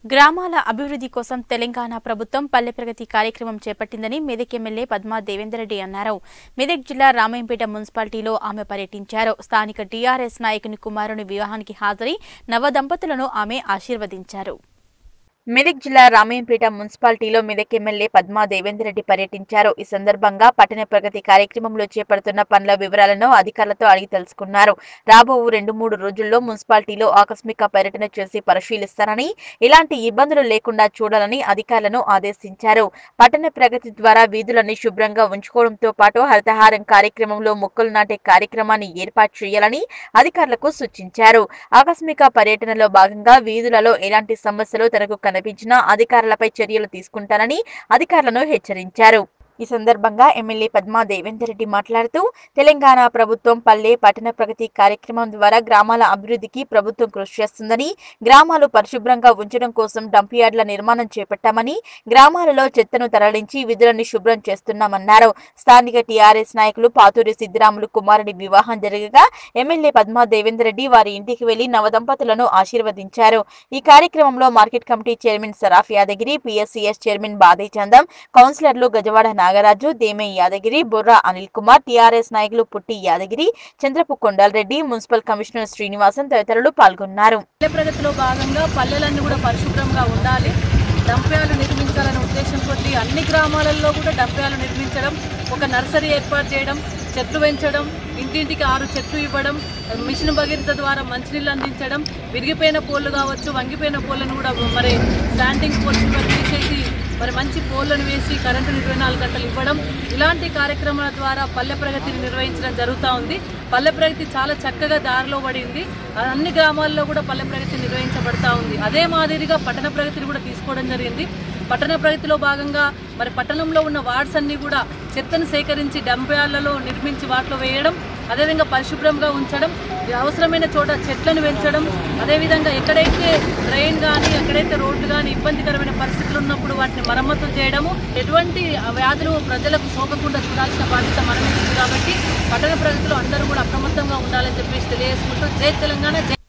గ్రామాల అభివృద్ధి కోసం తెలంగాణ ప్రభుత్వం పల్లె ప్రగతి కార్యక్రమం చేపట్టిందని మెదక్ ఎమ్మెల్యే పద్మా దేవేందర్ రెడ్డి అన్నారు మెదక్ జిల్లా రామాయంపేట మున్సిపాలిటీలో ఆమె పర్యటించారు స్థానిక టీఆర్ఎస్ నాయకుని కుమారుని వివాహానికి హాజరై నవ దంపతులను ఆమె ఆశీర్వదించారు మెదక్ జిల్లా రామాయంపేట మున్సిపాలిటీలో మెదక్ ఎమ్మెల్యే పద్మా దేవేందర్ రెడ్డి పర్యటించారు ఈ సందర్భంగా పట్టణ ప్రగతి కార్యక్రమంలో చేపడుతున్న పనుల వివరాలను అధికారులతో అడిగి తెలుసుకున్నారు రాబో రెండు మూడు రోజుల్లో మున్సిపాలిటీలో ఆకస్మిక పర్యటన చేసి పరిశీలిస్తారని ఇలాంటి ఇబ్బందులు లేకుండా చూడాలని అధికారులను ఆదేశించారు పట్టణ ప్రగతి ద్వారా వీధులని శుభ్రంగా ఉంచుకోవడంతో పాటు హరితహారం కార్యక్రమంలో మొక్కలు నాటే కార్యక్రమాన్ని ఏర్పాటు చేయాలని అధికారులకు సూచించారు ఆకస్మిక పర్యటనలో భాగంగా వీధులలో ఎలాంటి సమస్యలు తనకు కనిపించినా అధికారులపై చర్యలు తీసుకుంటానని అధికారులను హెచ్చరించారు ఈ సందర్భంగా ఎమ్మెల్యే పద్మా దేవేందర్ రెడ్డి మాట్లాడుతూ తెలంగాణ ప్రభుత్వం పల్లె పట్టణ ప్రగతి కార్యక్రమం ద్వారా గ్రామాల అభివృద్ధికి ప్రభుత్వం కృషి చేస్తుందని గ్రామాలు పరిశుభ్రంగా ఉంచడం కోసం డంప్ యార్డ్ల నిర్మాణం చేపట్టామని గ్రామాలలో చెత్తను తరలించి విధులను శుభ్రం చేస్తున్నామన్నారు స్థానిక టీఆర్ఎస్ నాయకులు పాతూరి సిద్దిరాములు కుమారుడి వివాహం జరగగా ఎమ్మెల్యే పద్మా దేవేందర్ రెడ్డి వారి ఇంటికి వెళ్లి నవదంపతులను ఆశీర్వదించారు ఈ కార్యక్రమంలో market committee chairman Saraf Yadagiri PSCS chairman Badi Chandam కౌన్సిలర్లు గజవాడ నాగరాజు దేమే యాదగిరి బుర్రా అనిల్ కుమార్ టీఆర్ఎస్ నాయకులు పుట్టి యాదగిరి చంద్రపు కొండలరెడ్డి మున్సిపల్ కమిషనర్ శ్రీనివాసన్ తదితరులు పాల్గొన్నారు పల్లె ప్రగతిలో భాగంగా పల్లెలన్నీ కూడా పరిశుభ్రంగా ఉండాలి డంప్యాలు నిర్మించాలనే ఉద్దేశంతో అన్ని గ్రామాలలో కూడా డంప్యాలు నిర్మించడం ఒక నర్సరీ ఏర్పాటు చేయడం చెట్లు పెంచడం ఇంటింటికి ఆరు చెట్లు ఇవ్వడం మిషన్ భగీరథ ద్వారా మంచినీళ్ళు అందించడం విరిగిపోయిన పోళ్ళు కావచ్చు వంగిపోయిన పోళ్ళను కూడా మరి స్టాండింగ్ పోల్స్ తీసేసి మరి మంచి పోళ్ళను వేసి కరెంటు ఇరవై నాలుగు గంటలు ఇవ్వడం ఇలాంటి కార్యక్రమాల ద్వారా పల్లె ప్రగతిని నిర్వహించడం జరుగుతూ ఉంది పల్లె ప్రగతి చాలా చక్కగా దారిలో పడింది అన్ని గ్రామాల్లో కూడా పల్లె ప్రగతి నిర్వహించబడతా ఉంది అదే మాదిరిగా పట్టణ ప్రగతిని కూడా తీసుకోవడం జరిగింది పట్టణ ప్రగతిలో భాగంగా మరి పట్టణంలో ఉన్న వార్డ్స్ అన్ని కూడా చెత్తను సేకరించి డంప్యార్లలో నిర్మించి వాటిలో వేయడం అదేవిధంగా పరిశుభ్రంగా ఉంచడం అవసరమైన చోట చెట్లను పెంచడం అదేవిధంగా ఎక్కడైతే డ్రైన్ కానీ ఎక్కడైతే రోడ్లు కానీ ఇబ్బందికరమైన పరిస్థితులు ఉన్నప్పుడు వాటిని మరమ్మతులు చేయడము ఎటువంటి వ్యాధులు ప్రజలకు సోకకుండా చూడాల్సిన బాధ్యత మన మీద ఉంది కాబట్టి పట్టణ ప్రగతిలో అందరూ కూడా అప్రమత్తంగా ఉండాలని చెప్పేసి తెలియజేసుకుంటూ జై తెలంగాణ జై